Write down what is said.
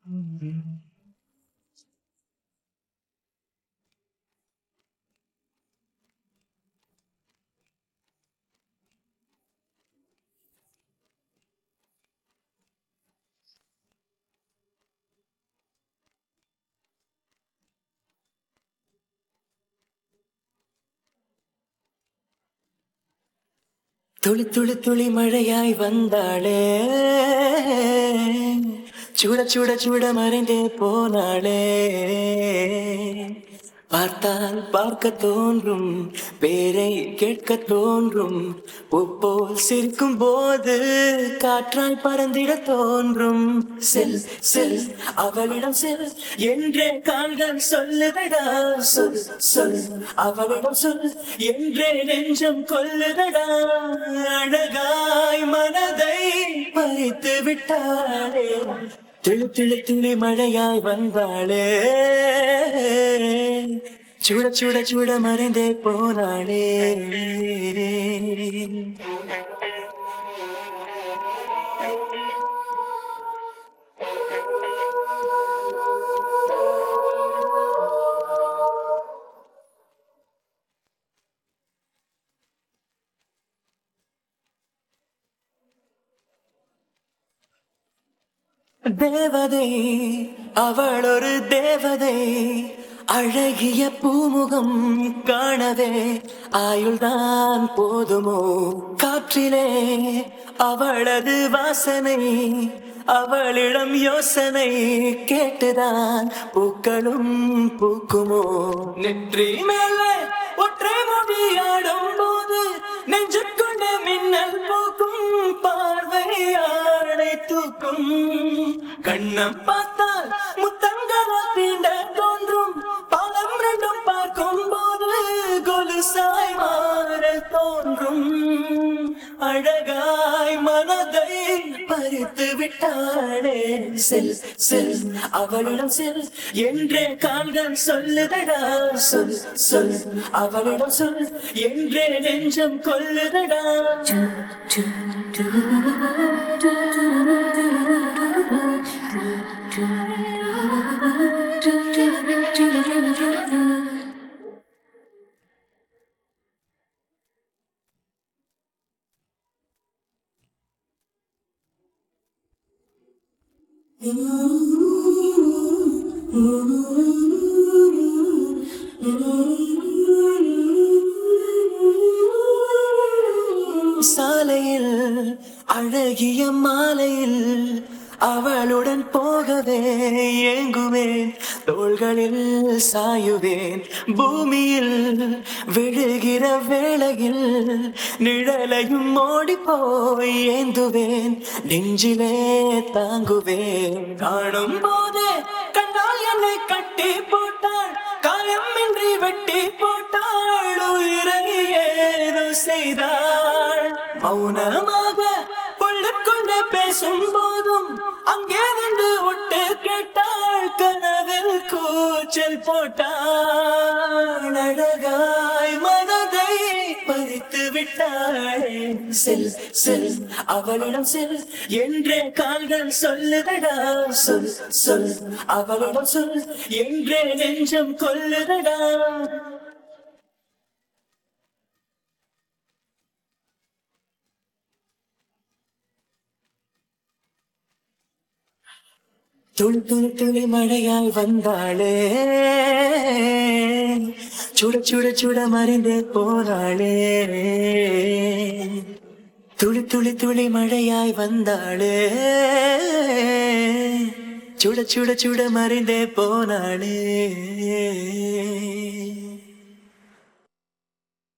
துளி துளி துளி மழையாய் வந்தாளே சுட சுட சுட மறைந்தே போனாளே பார்த்தால் பார்க்க தோன்றும் பேரை கேட்க தோன்றும் உப்போல் சிரிக்கும் போது காற்றாய் பறந்திட தோன்றும் செல் செல் அவளிடம் செல் என்றே கால்கள் சொல்லுதடா சொல் சொல் அவளிடம் சொல் என்றே நெஞ்சம் கொல்லுதடா அழகாய் மனதை பறித்து விட்டாளே திளி திளி திளி மழையாய் வந்தாளே சுட சுட சுட மறைந்தே போனாளே தேவதை அவள் ஒரு தேவதை அழகிய பூமுகம் காணவே ஆயுள்தான் போதுமோ காற்றிலே அவளது வாசனை அவளிடம் யோசனை கேட்டுதான் பூக்களும் பூக்குமோ நெற்றி மேலே ஒற்றை மொழியாடும் போது நெஞ்சுக்கொண்ட மின்னல் பூக்கும் பார்வையாடை தூக்கும் கண்ணம் பார்த்தால் முத்தங்கள தீண்ட தோன்றும் பாலம் ரெண்டும் பார்க்கும் போது கொலுசாய் மாற தோன்றும் அழகாய் மனதை பறித்து விட்டாளே செல் செல் அவளிடம் செல் என்றே கால்கள் சொல்லுதடா சொல் சொல் அவளிடம் சொல் என்றே நெஞ்சம் கொல்லுதடா சாலையில் அழகிய மாலையில் அவளுடன் போகவே ஏங்குவேன் தோள்களில் சாயுவேன் பூமியில் விழுகிற வேளையில் நிழலையும் ஓடி போய் ஏந்துவேன் நெஞ்சிலே தாங்குவேன் காணும் போதே கண்ணால் என்னை கட்டி போட்டாள் காயமின்றி வெட்டி போட்டாள் உயிரை ஏதோ செய்தாள் மௌனமாக கொண்டு பேசும் போதும் அங்கே வந்து விட்டு கேட்டாள் கனவில் கூச்சல் போட்டாள் அழகாய் மனதை பறித்து விட்டாளே செல் செல் அவளிடம் செல் என்றே கால்கள் சொல்லுதடா சொல் சொல் அவளிடம் சொல் என்றே நெஞ்சம் கொல்லுதடா துளி துளி துளி மழையால் வந்தாளே சுட சுட சுட மறைந்தே போனாளே துளி துளி துளி மழையாய் வந்தாளே சுட சுட சுட மறைந்தே போனாளே